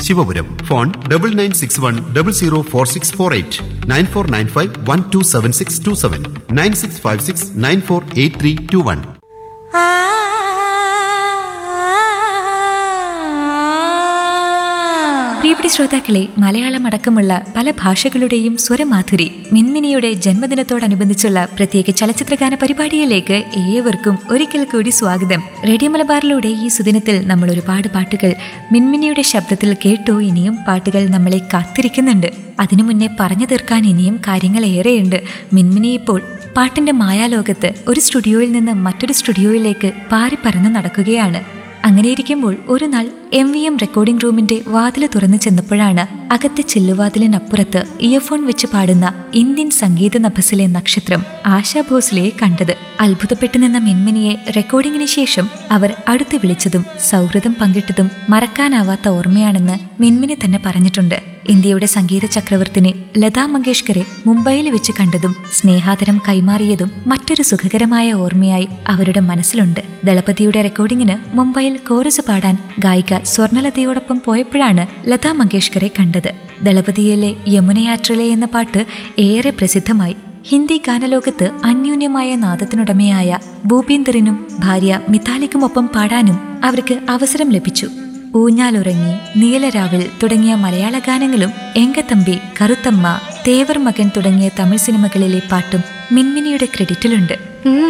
Sivapuram phone double nine six one double zero four six four eight nine four nine five one two seven six two seven nine six five six nine four eight three two one പ്രിയപ്പെട്ട ശ്രോതാക്കളെ മലയാളം അടക്കമുള്ള പല ഭാഷകളുടെയും സ്വരമാധുരി മിൻമിനിയുടെ ജന്മദിനത്തോടനുബന്ധിച്ചുള്ള പ്രത്യേക ചലച്ചിത്രഗാന പരിപാടിയിലേക്ക് ഏവർക്കും ഒരിക്കൽ കൂടി സ്വാഗതം റേഡിയോ മലബാറിലൂടെ ഈ സുദിനത്തിൽ നമ്മൾ ഒരുപാട് പാട്ടുകൾ മിൻമിനിയുടെ ശബ്ദത്തിൽ കേട്ടു ഇനിയും പാട്ടുകൾ നമ്മളെ കാത്തിരിക്കുന്നുണ്ട് അതിനു മുന്നേ പറഞ്ഞു തീർക്കാൻ ഇനിയും കാര്യങ്ങൾ ഏറെയുണ്ട് മിൻമിനി ഇപ്പോൾ പാട്ടിന്റെ മായാലോകത്ത് ഒരു സ്റ്റുഡിയോയിൽ നിന്ന് മറ്റൊരു സ്റ്റുഡിയോയിലേക്ക് പാറിപ്പറന്ന് നടക്കുകയാണ് അങ്ങനെയിരിക്കുമ്പോൾ ഒരു നാൾ എം വി എം റെക്കോർഡിംഗ് റൂമിന്റെ വാതില് തുറന്നു ചെന്നപ്പോഴാണ് അകത്തെ ചില്ലുവാതിലിനപ്പുറത്ത് ഇയർഫോൺ വെച്ച് പാടുന്ന ഇന്ത്യൻ സംഗീത നഭസിലെ നക്ഷത്രം ആശാ ഭോസ്ലയെ കണ്ടത് അത്ഭുതപ്പെട്ടു നിന്ന മിൻമിനിയെ റെക്കോർഡിംഗിന് ശേഷം അവർ അടുത്ത് വിളിച്ചതും സൗഹൃദം പങ്കിട്ടതും മറക്കാനാവാത്ത ഓർമ്മയാണെന്ന് മിൻമിനി തന്നെ പറഞ്ഞിട്ടുണ്ട് ഇന്ത്യയുടെ സംഗീത ചക്രവർത്തിനെ ലതാ മങ്കേഷ്കറെ മുംബൈയിൽ വെച്ച് കണ്ടതും സ്നേഹാദരം കൈമാറിയതും മറ്റൊരു സുഖകരമായ ഓർമ്മയായി അവരുടെ മനസ്സിലുണ്ട് ദളപതിയുടെ റെക്കോർഡിങ്ങിന് മുംബൈയിൽ കോറസ് പാടാൻ ഗായിക സ്വർണലതയോടൊപ്പം പോയപ്പോഴാണ് ലതാ മങ്കേഷ്കറെ കണ്ടത് ദളപതിയിലെ യമുനയാത്രലെ എന്ന പാട്ട് ഏറെ പ്രസിദ്ധമായി ഹിന്ദി ഗാനലോകത്ത് അന്യോന്യമായ നാദത്തിനുടമയായ ഭൂപീന്ദറിനും ഭാര്യ മിതാലിക്കുമൊപ്പം പാടാനും അവർക്ക് അവസരം ലഭിച്ചു ഊഞ്ഞാലുറങ്ങി നീലരാവിൽ തുടങ്ങിയ മലയാള ഗാനങ്ങളും എങ്കത്തമ്പി കറുത്തമ്മ തേവർ മകൻ തുടങ്ങിയ തമിഴ് സിനിമകളിലെ പാട്ടും മിൻമിനിയുടെ ക്രെഡിറ്റിലുണ്ട്